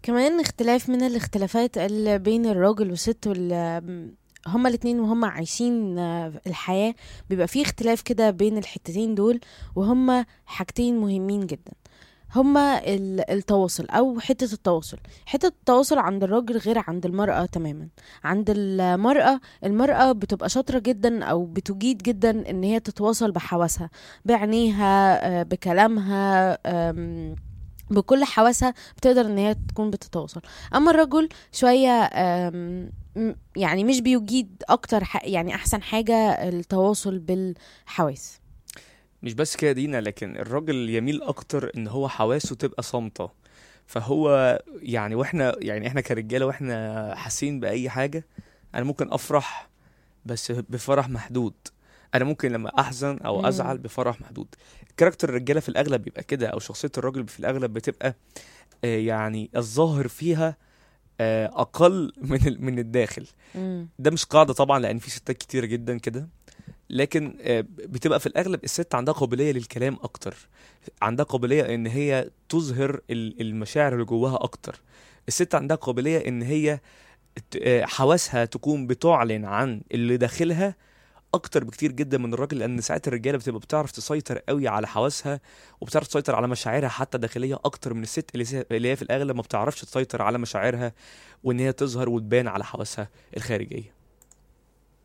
كمان اختلاف من الاختلافات اللي بين الراجل والست وال هما الاتنين وهما عايشين آه، الحياة بيبقى فيه اختلاف كده بين الحتتين دول وهما حاجتين مهمين جدا هما ال- التواصل او حتة التواصل حتة التواصل عند الراجل غير عند المرأة تماما عند المرأة المرأة بتبقى شاطرة جدا او بتجيد جدا ان هي تتواصل بحواسها بعينيها آه، بكلامها آم، بكل حواسها بتقدر ان هي تكون بتتواصل اما الرجل شوية آم، م- يعني مش بيجيد اكتر ح- يعني احسن حاجة التواصل بالحواس مش بس كده دينا لكن الراجل يميل اكتر ان هو حواسه تبقى صامتة فهو يعني واحنا يعني احنا كرجاله واحنا حاسين باي حاجه انا ممكن افرح بس بفرح محدود انا ممكن لما احزن او مم. ازعل بفرح محدود كاركتر الرجاله في الاغلب بيبقى كده او شخصيه الراجل في الاغلب بتبقى آه، يعني الظاهر فيها آه، اقل من ال- من الداخل مم. ده مش قاعده طبعا لان في ستات كتير جدا كده لكن آه، بتبقى في الاغلب الست عندها قابليه للكلام اكتر عندها قابليه ان هي تظهر ال- المشاعر اللي جواها اكتر الست عندها قابليه ان هي ت- آه، حواسها تكون بتعلن عن اللي داخلها اكتر بكتير جدا من الراجل لان ساعات الرجاله بتبقى بتعرف تسيطر قوي على حواسها وبتعرف تسيطر على مشاعرها حتى داخليه اكتر من الست اللي س- اللي هي في الاغلب ما بتعرفش تسيطر على مشاعرها وان هي تظهر وتبان على حواسها الخارجيه